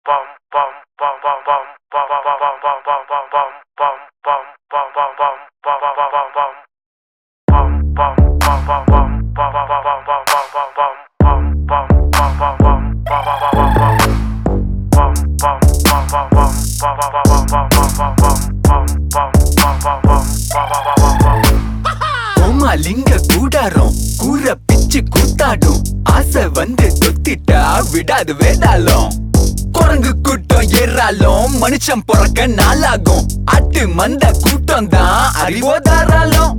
கோமாலிங்க கூடாரம் கூற பிச்சு கூத்தாடும் ஆசை வந்து தொத்திட்டா விடாது வேதாளம் குரங்கு கூட்டம் ஏறாலும் மனுஷன் பிறக்க நாளாகும் அட்டு மந்த கூட்டம் தான் அறிவோ தாராளம்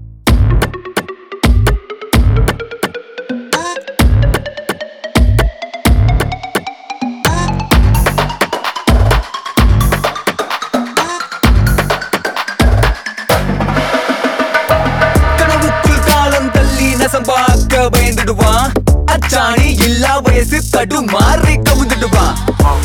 கனவுக்குள் காலம் தள்ளி நசம்பாக்க பயந்துடுவான் அச்சாணி இல்லா வயசு தடுமாறி கவுந்துடுவான்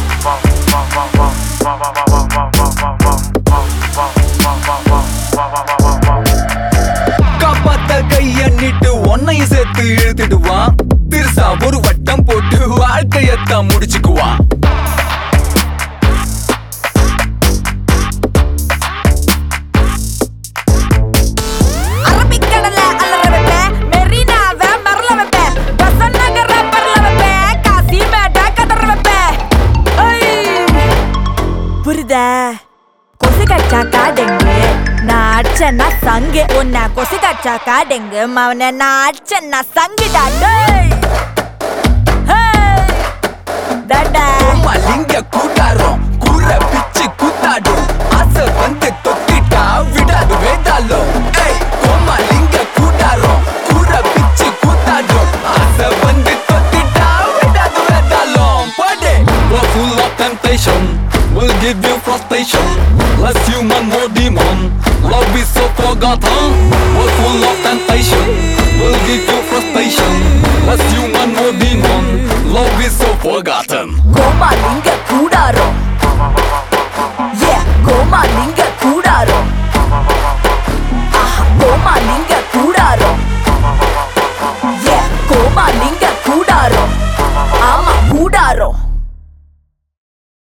காப்பாத்த கைய நீட்டு ஒன்னையும் சேர்த்து இழுத்துடுவான் பெருசா ஒரு வட்டம் போட்டு வாழ்க்கையத்தான் முடிச்சுக்குவான் அரபிக்கடல அலற வைப்பேன் மெரினாவ மரல வைப்பேன் பெசன்ட் நகர பரல வைப்பேன் காசி மேட கதற வைப்பேன் ஐய். புரியுதா கொசு கச்சாக்கா டெங்கு நான் அடிச்சேன்னா சங்கு உன்னை கொசு கச்சாக்கா டெங்கு மவனை நான் அடிச்சேன்னா சங்குடா டேய் ஹேய். டாடா மலிங்க கூட்டாரம் கூற பிச்சு கூத்தாடும் ஆசை வந்து தொத்திட்டா விடாது வேதாளம் ஏய் கோமாலிங்க கூட்டாரம் கூற பிச்சு கூத்தாடும் ஆசை வந்து தொத்திட்டா விடாது வேதாளம் பாடு We're full of temptation, we'll give you frustration. Less human, more demon. Love is so forgotten. We're full of temptation, we'll give you frustration. Less human, more demon. Love is so forgotten. கோமாலிங்க